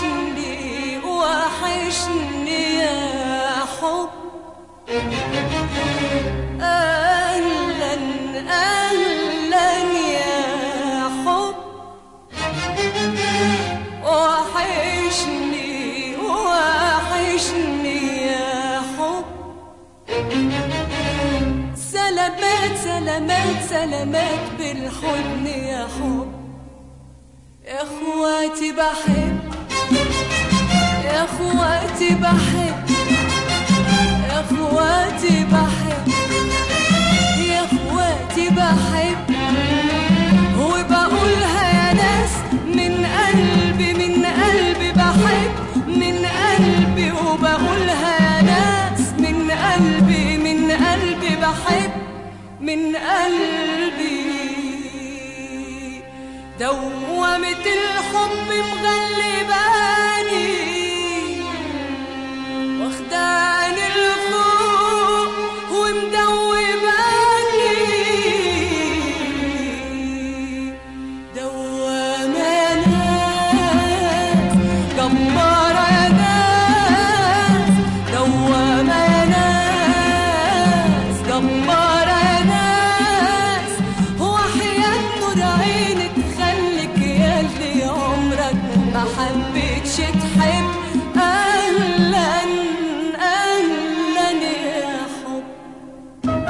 وحشني وحشني يا حب أهلا أهلا يا حب وحشني وحشني يا حب سلامات سلامات سلامات بالحضن يا حب يا اخواتي بحب يا اخواتي بحب يا اخواتي بحب يا اخواتي بحب وبقولها يا ناس من قلبي من قلبي بحب من قلبي وبقولها يا ناس من قلبي من قلبي بحب من قلبي دوامة الحب مغلباني واخداني لفوق ومدوباني دوامة يا ناس جبارة يا ناس دوامة يا ناس جبارة يا ناس هو حياة نور عينك خليك يا اللي عمرك ما حبيتش تحب أهلا أهلا يا حب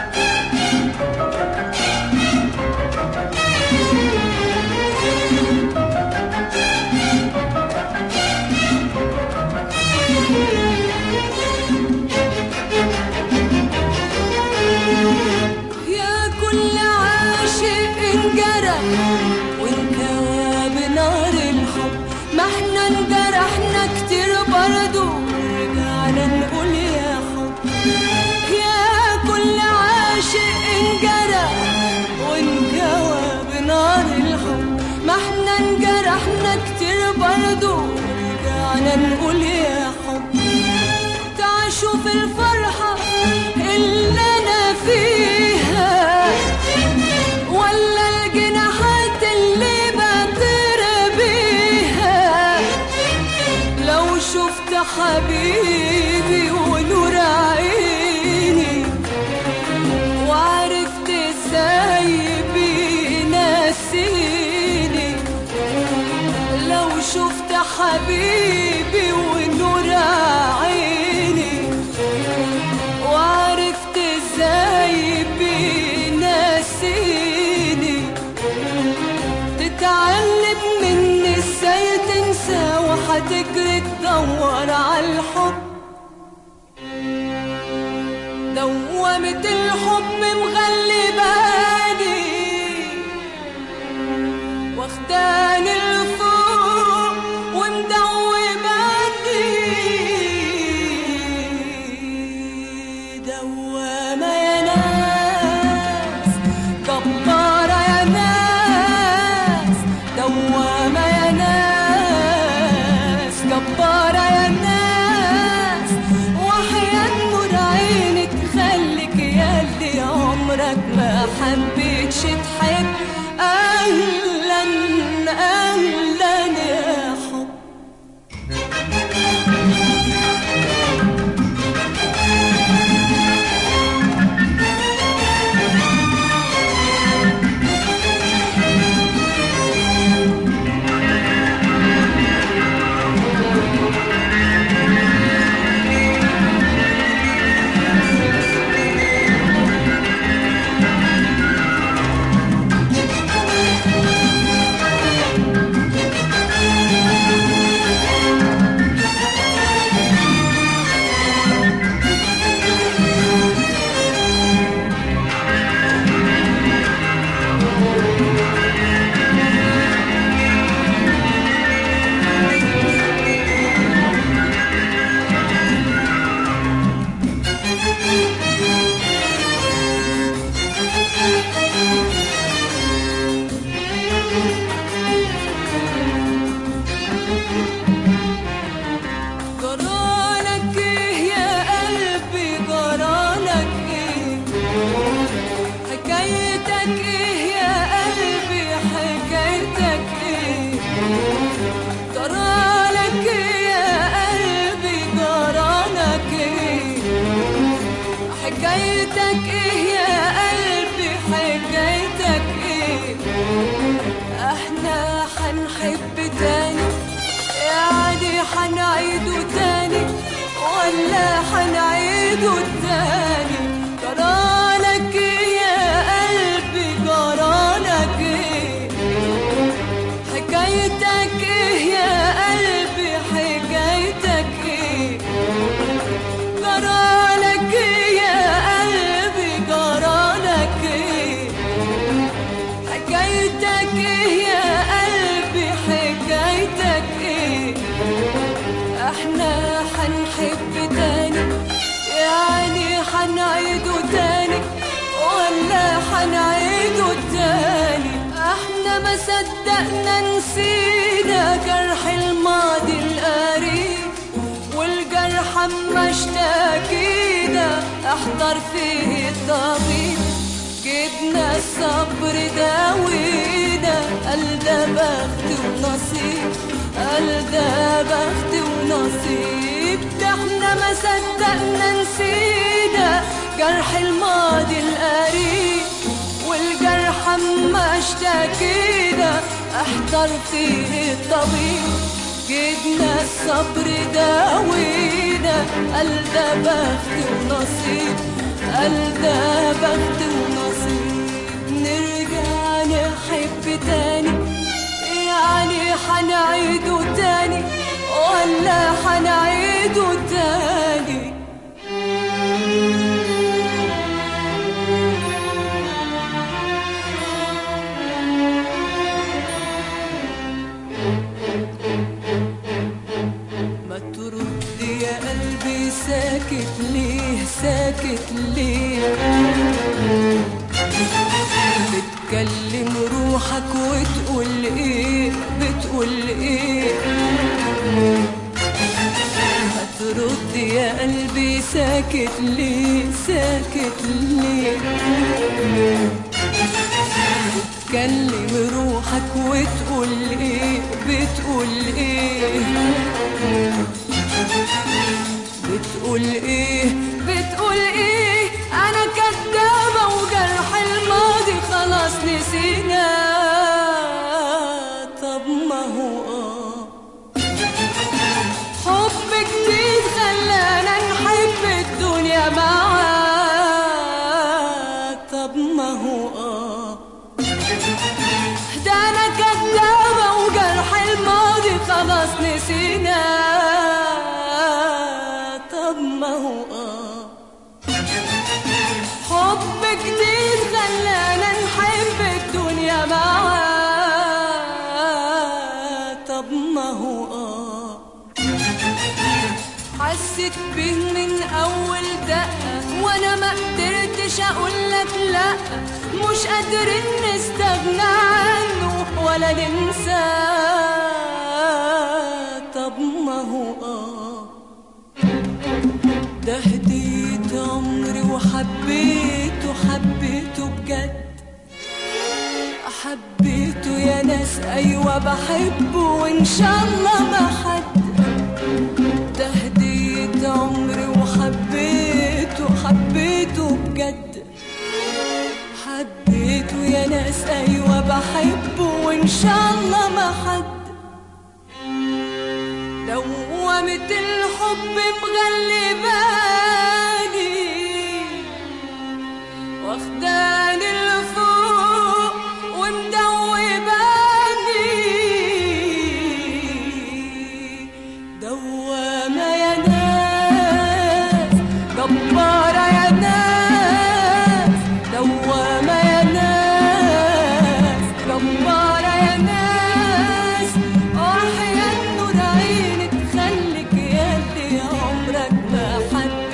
يا كل عاشق انجرح وانكوى بنار الحب ما احنا انجرحنا كتير برضو رجعنا نقول يا حب يا كل عاشق انجرح وانكوى بنار الحب ما احنا انجرحنا كتير برضو رجعنا نقول يا حب تعيشوا في الفرحة اللي أنا فيها ولا الجناحات اللي بطير بيها لو شفت حبيبي ونور عيني وعرفت ازاي بينسيني لو شفت حبيبي ونور عيني وعرفت ازاي بينسيني تتعلم مني ازاي تنسى وهتجري تدور على الحب دوامة الحب مغلباني واخداني لفوق ومدوباني دوامة يا ناس جبارة يا ناس دوامة يا ناس جبارة يا ناس وحياة نور عينك خليك يا اللي عمرك ولا حنعيده تاني جرالك ايه يا قلبي جرالك ايه حكايتك ايه يا قلبي حكايتك ايه جرالك ايه يا قلبي جرالك ايه حكايتك ايه يا قلبي حكايتك ايه احنا حنحب تاني يعني حنعيده تاني ولا حنعيده تاني احنا ما صدقنا نسينا جرح الماضي القريب والجرح اما اشتكينا احضر فيه الطبيب جبنا الصبر داوينا قال ده بخت ونصيب قال ده بخت ونصيب ده احنا ما صدقنا نسينا جرح الماضي القريب والجرح اما اشتكينا احضر فيه الطبيب جبنا الصبر داوينا قال ده بخت ونصيب قال ده بخت ونصيب نرجع نحب تاني يعني حنعيده تاني ولا حنعيده تاني ما ترد يا قلبي ساكت ليه ساكت ليه بتكلم روحك وتقول ايه بتقول ايه ما ترد يا قلبي ساكت ليه ساكت ليه بتكلم روحك وتقول ايه بتقول ايه بتقول ايه بتقول ايه انا كدابة وجرح الماضي خلاص نسينا طب ما هو اه حب جديد خلانا نحب الدنيا معاك طب ما هو اه ده انا كدابة وجرح الماضي خلاص نسينا طب ما هو اه حب جديد خلانا نحب الدنيا معاك طب ما هو اه حسيت بيه من اول دقة وانا ما قدرتش اقول لك لا مش قادرين نستغنى عنه ولا ننساه طب ما هو اه ده هديت عمري وحبيته حبيته بجد حبيته يا ناس ايوه بحبه وان شاء الله ما حد ده هديت عمري وحبيته حبيته بجد حبيته يا ناس ايوه بحبه وان شاء الله ما حد دوامة الحب مغلباني واخداني لفوق ومدوباني دوامة يا ناس جبارة يا ناس دوامة يا ناس جبارة يا ناس وحياة نور عينك خليك يا اللي عمرك ما حد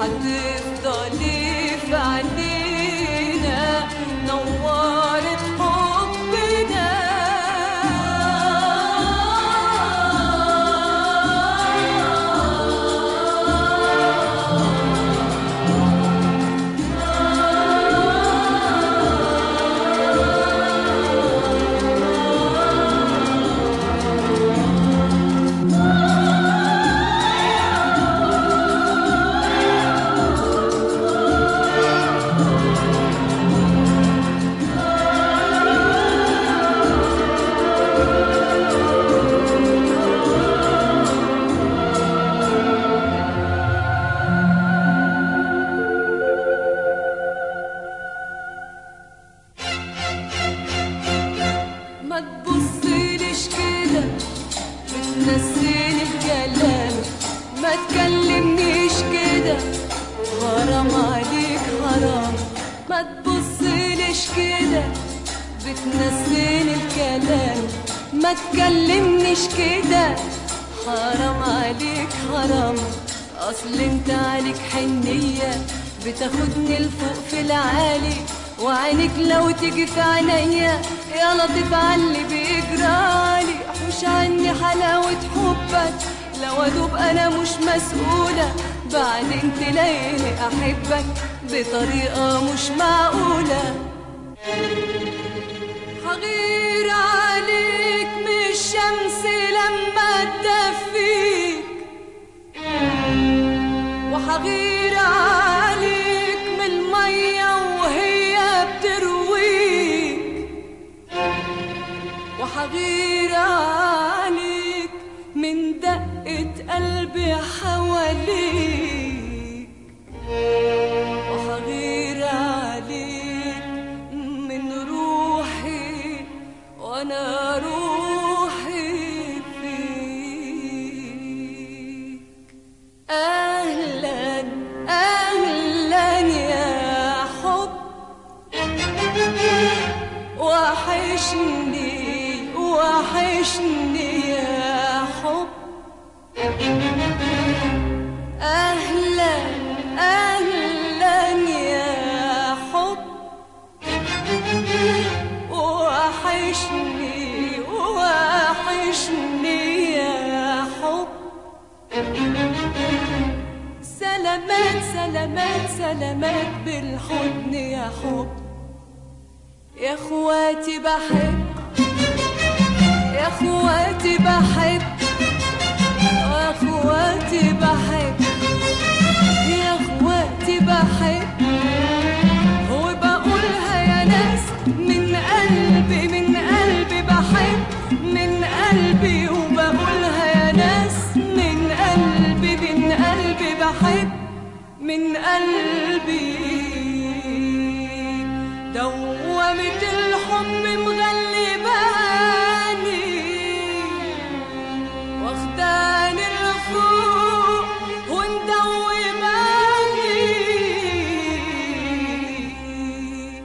هتفضلي في عينينا نورت حبنا ما تبصيليش كده بتنسيني الكلام ما تكلمنيش كده حرام عليك حرام ما تبصيليش كده بتنسيني الكلام ما تكلمنيش كده حرام عليك حرام اصل انت عليك حنية بتاخدني لفوق في العالي وعينك لو تيجي في عينيا يا لطيف عاللي بيجرالي حوش عني حلاوة حبك لو ادوب انا مش مسؤولة بعدين تلاقيني احبك بطريقة مش معقولة حغير عليك من الشمس لما تدفيك وحغير عليك من المية وهي بترويك وحغير عليك من دقة قلبي حواليك وحغير عليك من روحي وانا روحي فيك اهلا اهلا يا حب وحشني وحشني يا حب اهلا اهلا يا حب وحشني وحشني يا حب سلامات سلامات سلامات بالحضن يا حب يا اخواتي بحب يا اخواتي بحب يا اخواتي بحب يا اخواتي بحب وبقولها يا ناس من قلبي من قلبي بحب من قلبي وبقولها يا ناس من قلبي من قلبي بحب من قلبي دوامة الحب مغلباني واخداني لفوق ومدوباني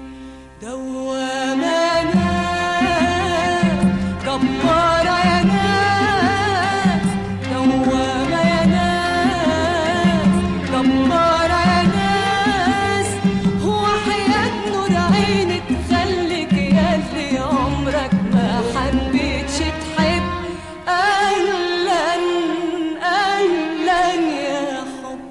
دوامة ناس جبارة يا ناس دوامة يا ناس جبارة يا ناس هو حياة نور عينك خليك ياللي عمرك ما حبيتش تحب أهلا أهلا يا حب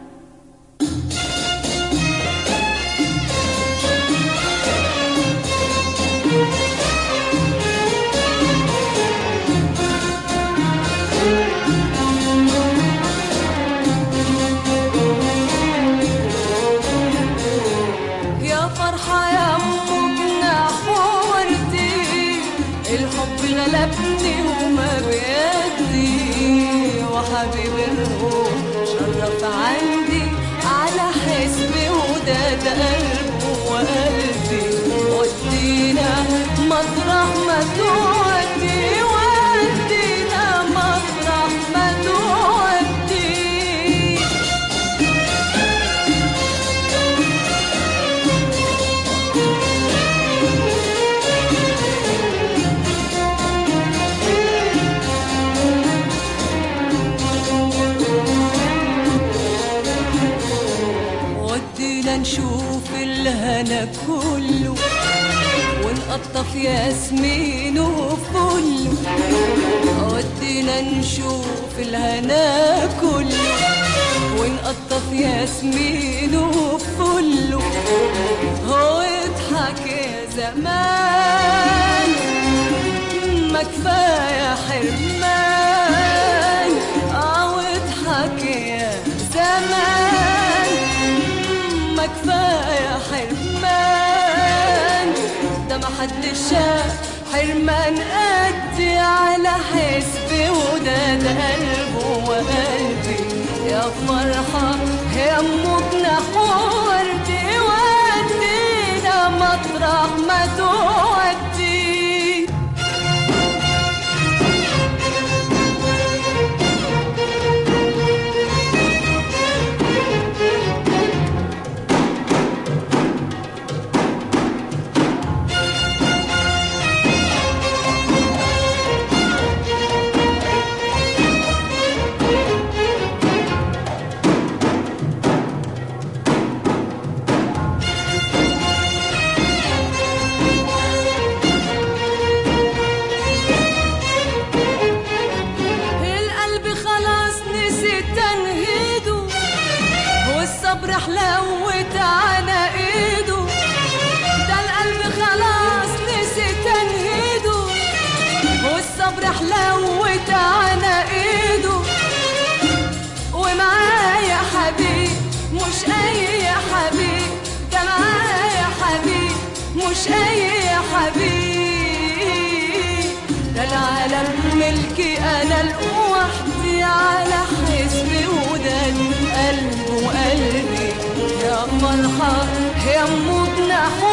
يا فرحة يا أمنا حورتي الحب غلبني وما بيدي وحبيب الروح شرف عندي على حسبي وده ده قلبه وقلبي ودينا مطرح ما تودي ودينا مطرح ما تودي نشوف الهنا كله ونقطف ياسمين وفل ودينا نشوف الهنا كله ونقطف ياسمين وفل هو اضحك يا زمان ما كفايه حرمان اه اضحك يا زمان ما كفايه حرمان ده ما حد شاف حرمان قدي على حسبي وده ده قلبه وقلبي يا فرحة يا مجنح وردي ودينا مطرح ما تودي القلب خلاص نسي تنهيده والصبر حلوت على ايده ده القلب خلاص نسي تنهيده والصبر حلوت على ايده ومعايا حبيب مش اي حبيب ده معايا حبيب مش اي حبيب ده العالم ملكي انا لوحدي على حسبي وده القلب وقلبي يا فرحة يا مجنح